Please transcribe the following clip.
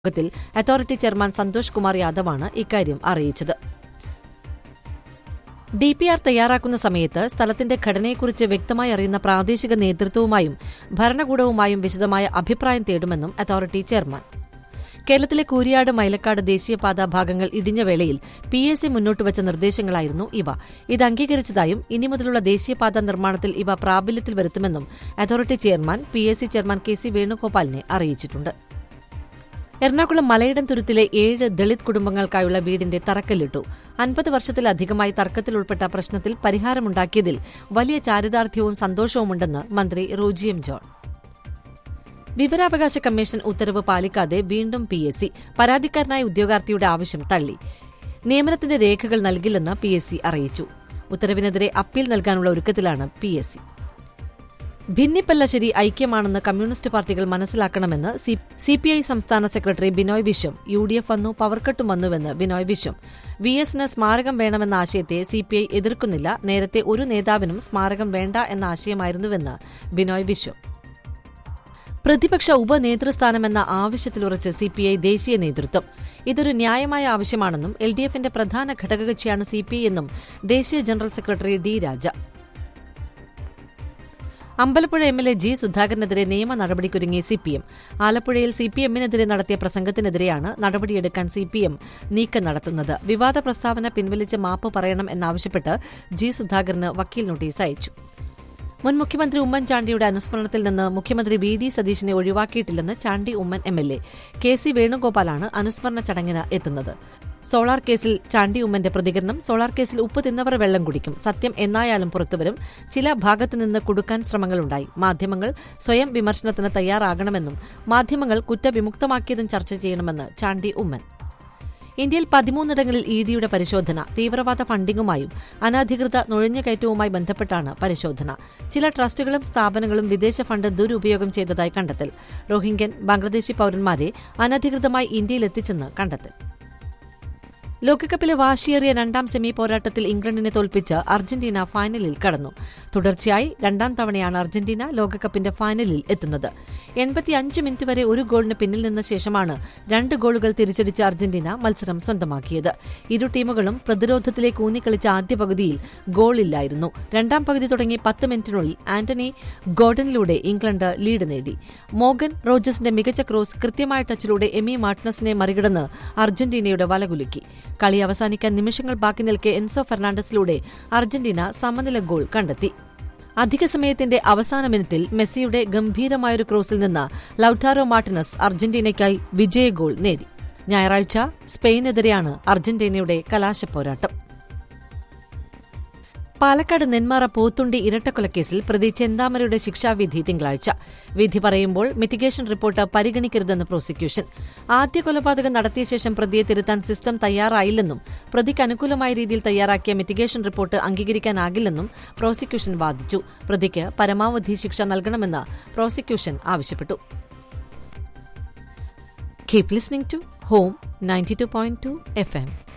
യോഗത്തിൽ authority chairman Santhosh Kumar യാദവാണ് ഇക്കാര്യം അറിയിച്ചത് ഡി പി ആർ തയ്യാറാക്കുന്ന സമയത്ത് സ്ഥലത്തിന്റെ ഘടനയെക്കുറിച്ച് വ്യക്തമായി അറിയുന്ന പ്രാദേശിക നേതൃത്വവുമായും ഭരണകൂടവുമായും വിശദമായ അഭിപ്രായം തേടുമെന്നും അതോറിറ്റി ചെയർമാൻ കേരളത്തിലെ കൂരിയാട് മൈലക്കാട് ദേശീയപാത ഭാഗങ്ങൾ ഇടിഞ്ഞ വേളയിൽ പി എസ് സി മുന്നോട്ടുവച്ച നിർദ്ദേശങ്ങളായിരുന്നു ഇവ ഇത് അംഗീകരിച്ചതായും ഇനി മുതലുള്ള ദേശീയപാത നിർമ്മാണത്തിൽ ഇവ പ്രാബല്യത്തിൽ വരുത്തുമെന്നും authority chairman P S C chairman K C വേണുഗോപാലിനെ അറിയിച്ചിട്ടുണ്ട് എറണാകുളം മലയിടം തുരുത്തിലെ ഏഴ് ദളിത് കുടുംബങ്ങൾക്കായുള്ള വീടിന്റെ തറക്കല്ലിട്ടു അൻപത് വർഷത്തിലധികമായി തർക്കത്തിൽ ഉൾപ്പെട്ട പ്രശ്നത്തിൽ പരിഹാരമുണ്ടാക്കിയതിൽ വലിയ ചാരിതാർത്ഥ്യവും സന്തോഷവുമുണ്ടെന്ന് മന്ത്രി റോജി എം ജോൺ വിവരാവകാശ കമ്മീഷൻ ഉത്തരവ് പാലിക്കാതെ വീണ്ടും പി എസ് സി പരാതിക്കാരനായ ഉദ്യോഗാർത്ഥിയുടെ ആവശ്യം തള്ളി നിയമനത്തിന്റെ രേഖകൾ നൽകില്ലെന്ന് പി എസ് സി അറിയിച്ചു ഉത്തരവിനെതിരെ അപ്പീൽ നൽകാനുള്ള ഒരുക്കത്തിലാണ് പി എസ് സി ഭിന്നിപ്പല്ലശ്ശേരി ഐക്യമാണെന്ന് കമ്മ്യൂണിസ്റ്റ് പാർട്ടികൾ മനസ്സിലാക്കണമെന്ന് സിപിഐ സംസ്ഥാന സെക്രട്ടറി ബിനോയ് വിശ്വം യു ഡി എഫ് വന്നു പവർക്കട്ടും വന്നുവെന്ന് ബിനോയ് വിശ്വം വി എസിന് സ്മാരകം വേണമെന്ന ആശയത്തെ സിപിഐ എതിർക്കുന്നില്ല നേരത്തെ ഒരു നേതാവിനും സ്മാരകം വേണ്ട എന്ന ആശയമായിരുന്നുവെന്ന് ബിനോയ് വിശ്വം പ്രതിപക്ഷ ഉപനേതൃസ്ഥാനമെന്ന ആവശ്യത്തിലുറച്ച് സിപിഐ ദേശീയ നേതൃത്വം ഇതൊരു ന്യായമായ ആവശ്യമാണെന്നും എൽ ഡി എഫിന്റെ പ്രധാന ഘടകകക്ഷിയാണ് സിപിഐ എന്നും ദേശീയ general secretary D Raja Ambalappuzha M L A G സുധാകരനെതിരെ നിയമ നടപടിക്കൊരുങ്ങി സിപിഎം ആലപ്പുഴയിൽ സിപിഎമ്മിനെതിരെ നടത്തിയ പ്രസംഗത്തിനെതിരെയാണ് നടപടിയെടുക്കാൻ സിപിഎം നീക്കം നടത്തുന്നത് വിവാദ പ്രസ്താവന പിൻവലിച്ച് മാപ്പ് പറയണം എന്നാവശ്യപ്പെട്ട് ജി സുധാകരന് വക്കീൽ നോട്ടീസ് അയച്ചു മുൻ മുഖ്യമന്ത്രി ഉമ്മൻചാണ്ടിയുടെ അനുസ്മരണത്തിൽ നിന്ന് മുഖ്യമന്ത്രി വി ഡി സതീശിനെ ഒഴിവാക്കിയിട്ടില്ലെന്ന് Chandy Oommen M L A K C വേണുഗോപാലാണ് അനുസ്മരണ ചടങ്ങിന് എത്തുന്നത് സോളാർ കേസിൽ ചാണ്ടി ഉമ്മന്റെ പ്രതികരണം സോളാർ കേസിൽ ഉപ്പ് തിന്നവർ വെള്ളം കുടിക്കും സത്യം എന്നായാലും പുറത്തുവരും ചില ഭാഗത്തുനിന്ന് കുടുക്കാൻ ശ്രമങ്ങളുണ്ടായി മാധ്യമങ്ങൾ സ്വയം വിമർശനത്തിന് തയ്യാറാകണമെന്നും മാധ്യമങ്ങൾ കുറ്റവിമുക്തമാക്കിയതും ചർച്ച ചെയ്യണമെന്ന് ചാണ്ടി ഉമ്മൻ ഇന്ത്യയിൽ പതിമൂന്നിടങ്ങളിൽ ഇ ഡിയുടെ പരിശോധന തീവ്രവാദ ഫണ്ടിങ്ങുമായും അനധികൃത നുഴഞ്ഞുകയറ്റവുമായി ബന്ധപ്പെട്ടാണ് പരിശോധന ചില ട്രസ്റ്റുകളും സ്ഥാപനങ്ങളും വിദേശ ഫണ്ട് ദുരുപയോഗം ചെയ്തതായി കണ്ടെത്തൽ റോഹിംഗ്യൻ ബംഗ്ലാദേശി പൌരന്മാരെ അനധികൃതമായി ഇന്ത്യയിലെത്തിച്ചെന്ന് കണ്ടെത്തൽ ലോകകപ്പിലെ വാശിയേറിയ രണ്ടാം സെമി പോരാട്ടത്തിൽ ഇംഗ്ലണ്ടിനെ തോൽപ്പിച്ച് അർജന്റീന ഫൈനലിൽ കടന്നു തുടർച്ചയായി രണ്ടാം തവണയാണ് അർജന്റീന ലോകകപ്പിന്റെ ഫൈനലിൽ എത്തുന്നത് എൺപത്തിയഞ്ച് മിനിറ്റ് വരെ ഒരു ഗോളിന് പിന്നിൽ നിന്ന ശേഷമാണ് രണ്ട് ഗോളുകൾ തിരിച്ചടിച്ച അർജന്റീന മത്സരം സ്വന്തമാക്കിയത് ഇരു ടീമുകളും പ്രതിരോധത്തിലേക്ക് ഊന്നിക്കളിച്ച ആദ്യ പകുതിയിൽ ഗോളില്ലായിരുന്നു രണ്ടാം പകുതി തുടങ്ങി പത്ത് മിനിറ്റിനുള്ളിൽ ആന്റണി ഗോർഡനിലൂടെ ഇംഗ്ലണ്ട് ലീഡ് നേടി മോഗൻ റോജസിന്റെ മികച്ച ക്രോസ് കൃത്യമായ ടച്ചിലൂടെ എമി മാർട്ടിനസിനെ മറികടന്ന് അർജന്റീനയുടെ വലകുലുക്കി കളി അവസാനിക്കാൻ നിമിഷങ്ങൾ ബാക്കി നിൽക്കെ എൻസോ ഫെർണാണ്ടസിലൂടെ അർജന്റീന സമനില ഗോൾ കണ്ടെത്തി അധിക സമയത്തിന്റെ അവസാന മിനിറ്റിൽ മെസ്സിയുടെ ഗംഭീരമായൊരു ക്രോസിൽ നിന്ന് ലൌട്ടാരോ മാർട്ടിനസ് അർജന്റീനയ്ക്കായി വിജയ ഗോൾ നേടി ഞായറാഴ്ച സ്പെയിനെതിരെയാണ് അർജന്റീനയുടെ കലാശപ്പോരാട്ടം പാലക്കാട് നെന്മാറ പോത്തുണ്ടി ഇരട്ടക്കൊലക്കേസിൽ പ്രതി ചെന്താമരയുടെ ശിക്ഷാവിധി തിങ്കളാഴ്ച വിധി പറയുമ്പോൾ മിറ്റിഗേഷൻ റിപ്പോർട്ട് പരിഗണിക്കരുതെന്ന് പ്രോസിക്യൂഷൻ ആദ്യ കൊലപാതകം നടത്തിയ ശേഷം പ്രതിയെ തിരുത്താൻ സിസ്റ്റം തയ്യാറായില്ലെന്നും പ്രതിക്ക് അനുകൂലമായ രീതിയിൽ തയ്യാറാക്കിയ മിറ്റിഗേഷൻ റിപ്പോർട്ട് അംഗീകരിക്കാനാകില്ലെന്നും പ്രോസിക്യൂഷൻ വാദിച്ചു പ്രതിക്ക് പരമാവധി ശിക്ഷ നൽകണമെന്ന് പ്രോസിക്യൂഷൻ ആവശ്യപ്പെട്ടു keep listening to home ninety two point two F M